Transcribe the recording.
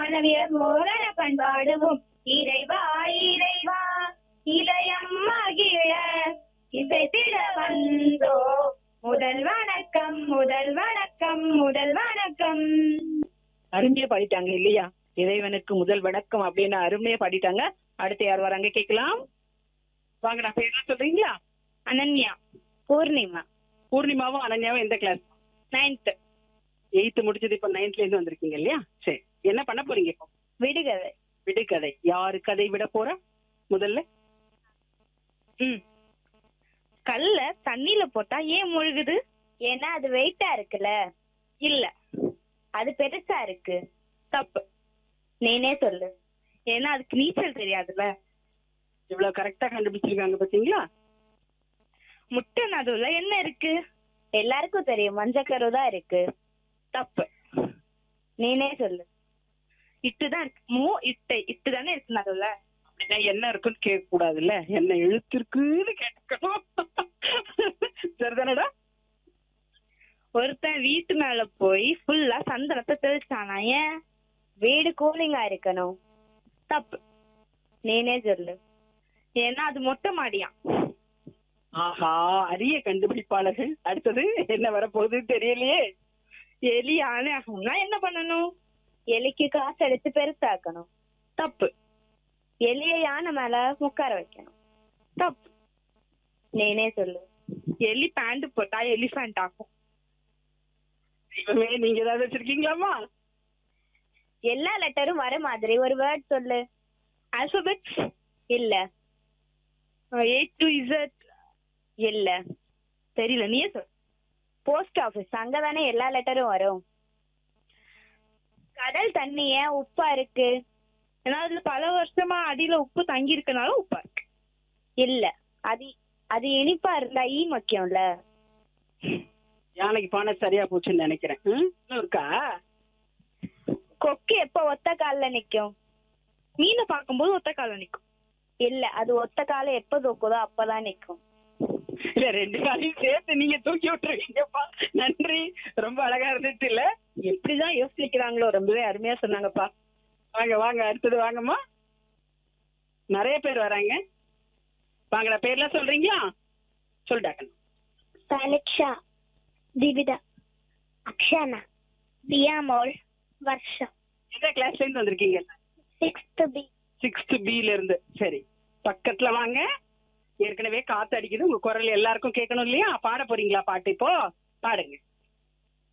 மாணவியர் மோகன பண்பாடுவோம் இறைவா இறைவா இதயம் மகிழ இசைத்திட வந்தோ முதல் வணக்கம் முதல் வணக்கம் முதல் வணக்கம் அருமையா பாடிட்டாங்க இல்லையா இறைவனுக்கு முதல் வணக்கம் அப்படின்னு அருமையா பாடிட்டாங்க அடுத்து யார் வராங்க கேட்கலாம் வாங்க நான் பேர் சொல்றீங்களா அனன்யா பூர்ணிமா பூர்ணிமாவும் அனன்யாவும் எந்த கிளாஸ் நைன்த் எயித்து முடிச்சது இப்ப நைன்த்ல இருந்து வந்திருக்கீங்க இல்லையா சரி என்ன பண்ண போறீங்க இப்போ விடுகதை விடுகதை யாரு கதை விட போறா முதல்ல ம் கல்ல தண்ணியில போட்டா ஏன் முழுகுது ஏன்னா அது வெயிட்டா இருக்குல்ல இல்ல அது பெருசா இருக்கு தப்பு நீனே சொல்லு ஏன்னா அதுக்கு நீச்சல் தெரியாதுல்ல இவ்வளவு கரெக்டா கண்டுபிடிச்சிருக்காங்க பாத்தீங்களா முட்டை நடுவுல என்ன இருக்கு எல்லாருக்கும் தெரியும் மஞ்சக்கரு தான் இருக்கு தப்பு நீனே சொல்லு இட்டுதான் இருக்கு மூ இட்டை இட்டு தானே இருக்கு நடுவுல அப்படின்னா என்ன இருக்குன்னு கேட்க கூடாதுல்ல என்ன எழுத்து இருக்குன்னு கேட்கணும் சரிதானடா ஒருத்தன் வீட்டு மேல போய் ஃபுல்லா சந்தனத்தை தெளிச்சானா ஏன் வீடு கூலிங்கா இருக்கணும் தப்பு நீனே சொல்லு ஏன்னா அது மொட்டை மாடியாம் ஆஹா அரிய கண்டுபிடிப்பாளர்கள் அடுத்தது என்ன வரப்போகுதுன்னு தெரியலையே எலி ஆணை ஆகணும்னா என்ன பண்ணணும் எலிக்கு காசு எடுத்து பெருசாக்கணும் தப்பு எலிய யானை மேல உட்கார வைக்கணும் தப்பு நீனே சொல்லு எலி பேண்ட் போட்டா எலிஃபண்ட் ஆகும் இவமே நீங்க ஏதாவது வச்சிருக்கீங்களாமா எல்லா லெட்டரும் வர மாதிரி ஒரு வேர்ட் சொல்லு ஆல்பபெட்ஸ் இல்ல ஏ டு இசட் இல்ல தெரியல நீயே சொல் போஸ்ட் ஆபீஸ் அங்கதானே எல்லா லெட்டரும் வரும் கடல் தண்ணி ஏன் உப்பா இருக்கு ஏன்னா அதுல பல வருஷமா அடியில உப்பு தங்கி இருக்கனால உப்பா இருக்கு இல்ல அது அது இனிப்பா இருந்தா ஈ மக்கியம்ல யானைக்கு பானை சரியா போச்சுன்னு நினைக்கிறேன் ம்? இன்னும் இருக்கா கொக்கு எப்ப ஒத்த கால்ல நிக்கும் மீனை பார்க்கும்போது ஒத்த கால்ல நிக்கும் இல்ல அது ஒத்த கால எப்ப தூக்குதோ அப்பதான் நிக்கும் இல்ல ரெண்டு காலையும் சேர்த்து நீங்க தூக்கி விட்டுருவீங்கப்பா நன்றி ரொம்ப அழகா இருந்துச்சு இல்ல எப்படிதான் யோசிக்கிறாங்களோ ரொம்பவே அருமையா சொன்னாங்கப்பா வாங்க வாங்க அடுத்தது வாங்கம்மா நிறைய பேர் வராங்க வாங்கடா பேர்லாம் சொல்றீங்களா சொல்லிட்டாங்க பலிக்ஷா திவிதா அக்ஷனா தியாமோல் வர்ஷா எந்த கிளாஸ்ல இருந்து வந்திருக்கீங்க சிக்ஸ்த் பி சிக்ஸ்த் பில இருந்து சரி பக்கத்துல வாங்க ஏற்கனவே காத்து அடிக்குது உங்க குரல் எல்லாருக்கும் கேட்கணும் இல்லையா பாட போறீங்களா பாட்டு இப்போ பாடுங்க